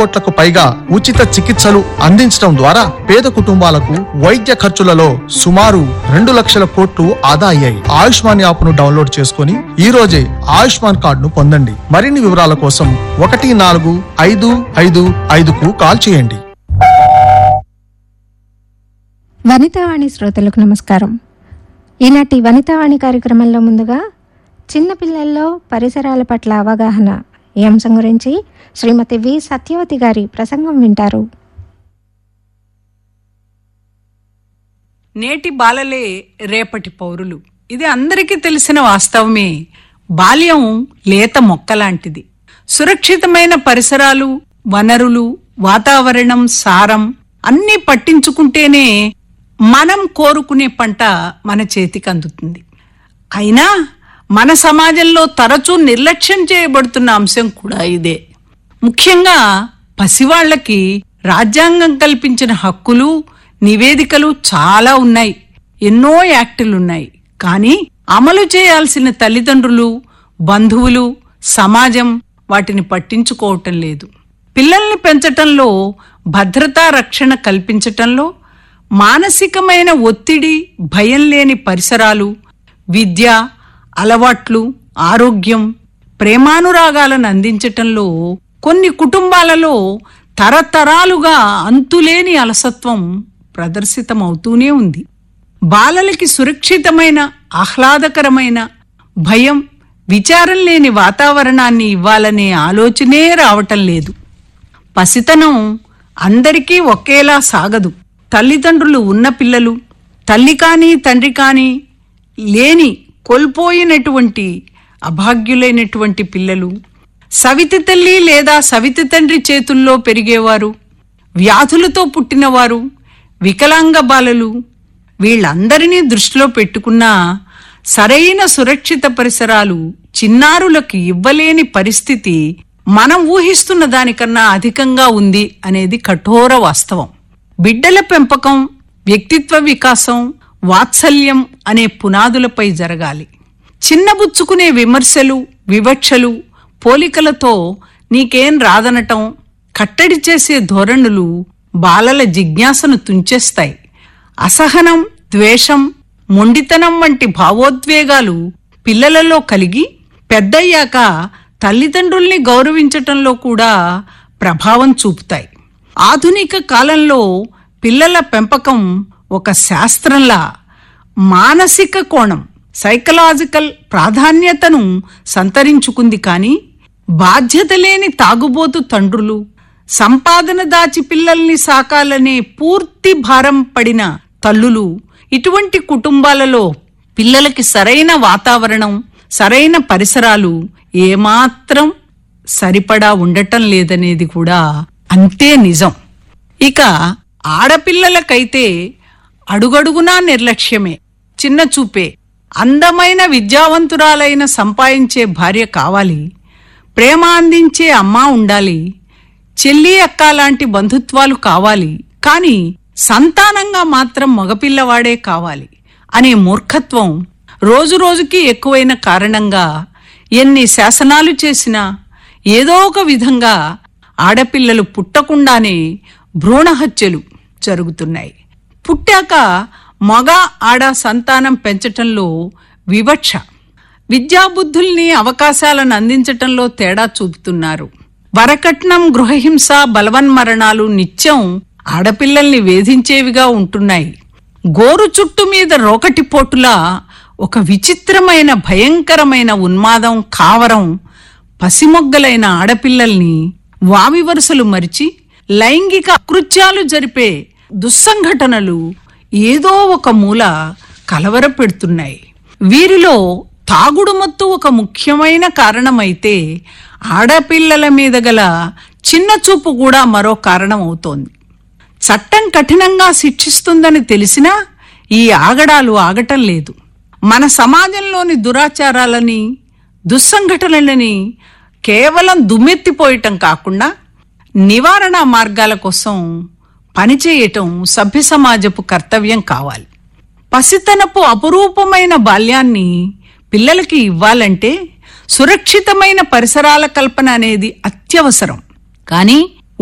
కోట్లకు పైగా ఉచిత చికిత్సలు అందించడం ద్వారా పేద కుటుంబాలకు వైద్య ఖర్చులలో సుమారు రెండు లక్షల కోట్లు ఆదా అయ్యాయి ఆయుష్మాన్ యాప్ ను డౌన్లోడ్ చేసుకుని ఈ రోజే ఆయుష్మాన్ కార్డును పొందండి మరిన్ని వివరాల కోసం ఒకటి నాలుగు ఐదు ఐదు ఐదుకు కాల్ చేయండి వనితావాణి శ్రోతలకు నమస్కారం ఈనాటి వనితావాణి కార్యక్రమంలో ముందుగా చిన్నపిల్లల్లో పరిసరాల పట్ల అవగాహన ఈ అంశం గురించి శ్రీమతి వి సత్యవతి గారి ప్రసంగం వింటారు నేటి బాలలే రేపటి పౌరులు ఇది అందరికీ తెలిసిన వాస్తవమే బాల్యం లేత మొక్కలాంటిది సురక్షితమైన పరిసరాలు వనరులు వాతావరణం సారం అన్నీ పట్టించుకుంటేనే మనం కోరుకునే పంట మన చేతికి అందుతుంది అయినా మన సమాజంలో తరచూ నిర్లక్ష్యం చేయబడుతున్న అంశం కూడా ఇదే ముఖ్యంగా పసివాళ్లకి రాజ్యాంగం కల్పించిన హక్కులు నివేదికలు చాలా ఉన్నాయి ఎన్నో యాక్టులున్నాయి కానీ అమలు చేయాల్సిన తల్లిదండ్రులు బంధువులు సమాజం వాటిని పట్టించుకోవటం లేదు పిల్లల్ని పెంచటంలో భద్రతా రక్షణ కల్పించటంలో మానసికమైన ఒత్తిడి భయం లేని పరిసరాలు విద్య అలవాట్లు ఆరోగ్యం ప్రేమానురాగాలను అందించటంలో కొన్ని కుటుంబాలలో తరతరాలుగా అంతులేని అలసత్వం ప్రదర్శితమవుతూనే ఉంది బాలలకి సురక్షితమైన ఆహ్లాదకరమైన భయం విచారం లేని వాతావరణాన్ని ఇవ్వాలనే ఆలోచనే రావటం లేదు పసితనం అందరికీ ఒకేలా సాగదు తల్లిదండ్రులు ఉన్న పిల్లలు తల్లి కానీ తండ్రి కానీ లేని కోల్పోయినటువంటి అభాగ్యులైనటువంటి పిల్లలు సవితి తల్లి లేదా సవితి తండ్రి చేతుల్లో పెరిగేవారు వ్యాధులతో పుట్టినవారు వికలాంగ బాలలు వీళ్ళందరినీ దృష్టిలో పెట్టుకున్నా సరైన సురక్షిత పరిసరాలు చిన్నారులకు ఇవ్వలేని పరిస్థితి మనం ఊహిస్తున్న దానికన్నా అధికంగా ఉంది అనేది కఠోర వాస్తవం బిడ్డల పెంపకం వ్యక్తిత్వ వికాసం వాత్సల్యం అనే పునాదులపై జరగాలి చిన్నబుచ్చుకునే విమర్శలు వివక్షలు పోలికలతో నీకేం రాదనటం కట్టడి చేసే ధోరణులు బాలల జిజ్ఞాసను తుంచేస్తాయి అసహనం ద్వేషం మొండితనం వంటి భావోద్వేగాలు పిల్లలలో కలిగి పెద్దయ్యాక తల్లిదండ్రుల్ని గౌరవించటంలో కూడా ప్రభావం చూపుతాయి ఆధునిక కాలంలో పిల్లల పెంపకం ఒక శాస్త్రంలా మానసిక కోణం సైకలాజికల్ ప్రాధాన్యతను సంతరించుకుంది కానీ బాధ్యత లేని తాగుబోతు తండ్రులు సంపాదన దాచి పిల్లల్ని సాకాలనే పూర్తి భారం పడిన తల్లులు ఇటువంటి కుటుంబాలలో పిల్లలకి సరైన వాతావరణం సరైన పరిసరాలు ఏమాత్రం సరిపడా ఉండటం లేదనేది కూడా అంతే నిజం ఇక ఆడపిల్లలకైతే అడుగడుగునా నిర్లక్ష్యమే చిన్న చూపే అందమైన విద్యావంతురాలైన సంపాదించే భార్య కావాలి ప్రేమ అందించే అమ్మ ఉండాలి చెల్లి అక్క లాంటి బంధుత్వాలు కావాలి కాని సంతానంగా మాత్రం మగపిల్లవాడే కావాలి అనే మూర్ఖత్వం రోజురోజుకి ఎక్కువైన కారణంగా ఎన్ని శాసనాలు చేసినా ఏదో ఒక విధంగా ఆడపిల్లలు పుట్టకుండానే భ్రూణహత్యలు జరుగుతున్నాయి పుట్టాక మగ ఆడ సంతానం పెంచటంలో వివక్ష విద్యాబుద్ధుల్ని అవకాశాలను అందించటంలో తేడా చూపుతున్నారు వరకట్నం గృహహింస బలవన్మరణాలు నిత్యం ఆడపిల్లల్ని వేధించేవిగా ఉంటున్నాయి గోరు చుట్టు మీద రోకటిపోటులా ఒక విచిత్రమైన భయంకరమైన ఉన్మాదం కావరం పసిమొగ్గలైన ఆడపిల్లల్ని వామి వరుసలు మరిచి లైంగిక అకృత్యాలు జరిపే దుస్సంఘటనలు ఏదో ఒక మూల కలవరపెడుతున్నాయి వీరిలో తాగుడు మత్తు ఒక ముఖ్యమైన కారణమైతే ఆడపిల్లల మీద గల చిన్న చూపు కూడా మరో కారణం అవుతోంది చట్టం కఠినంగా శిక్షిస్తుందని తెలిసినా ఈ ఆగడాలు ఆగటం లేదు మన సమాజంలోని దురాచారాలని దుస్సంఘటనలని కేవలం దుమ్మెత్తిపోయటం కాకుండా నివారణ మార్గాల కోసం పనిచేయటం సభ్య సమాజపు కర్తవ్యం కావాలి పసితనపు అపురూపమైన బాల్యాన్ని పిల్లలకి ఇవ్వాలంటే సురక్షితమైన పరిసరాల కల్పన అనేది అత్యవసరం కానీ